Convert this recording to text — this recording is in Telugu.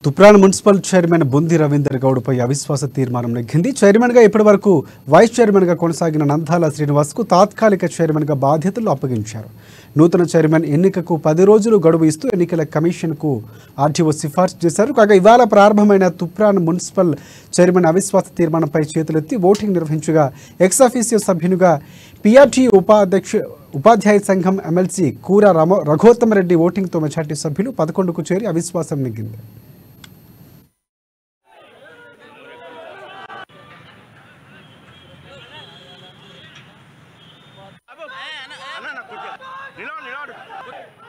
తుప్రాన్ మున్సిపల్ చైర్మన్ బుంది రవీందర్ గౌడ్పై అవిశ్వాస తీర్మానం నెగ్గింది చైర్మన్గా ఇప్పటివరకు వైస్ చైర్మన్గా కొనసాగిన నందాల శ్రీనివాస్కు తాత్కాలిక చైర్మన్గా బాధ్యతలు అప్పగించారు నూతన చైర్మన్ ఎన్నికకు పది రోజులు గడువు ఇస్తూ ఎన్నికల కమిషన్కు ఆర్టీఓ సిఫార్సు చేశారు కాగా ఇవాళ ప్రారంభమైన తుప్రాన్ మున్సిపల్ చైర్మన్ అవిశ్వాస తీర్మానంపై చేతులెత్తి ఓటింగ్ నిర్వహించగా ఎక్సాఫీసియో సభ్యునిగా పిఆర్టీ ఉపాధ్యక్ష ఉపాధ్యాయ సంఘం ఎమ్మెల్సీ కూర రమ రఘోత్తమరెడ్డి ఓటింగ్తో మెజార్టీ సభ్యులు పదకొండుకు చేరి అవిశ్వాసం నెగ్గింది అన్న అన్న కూర్చో నిలబడు నిలబడు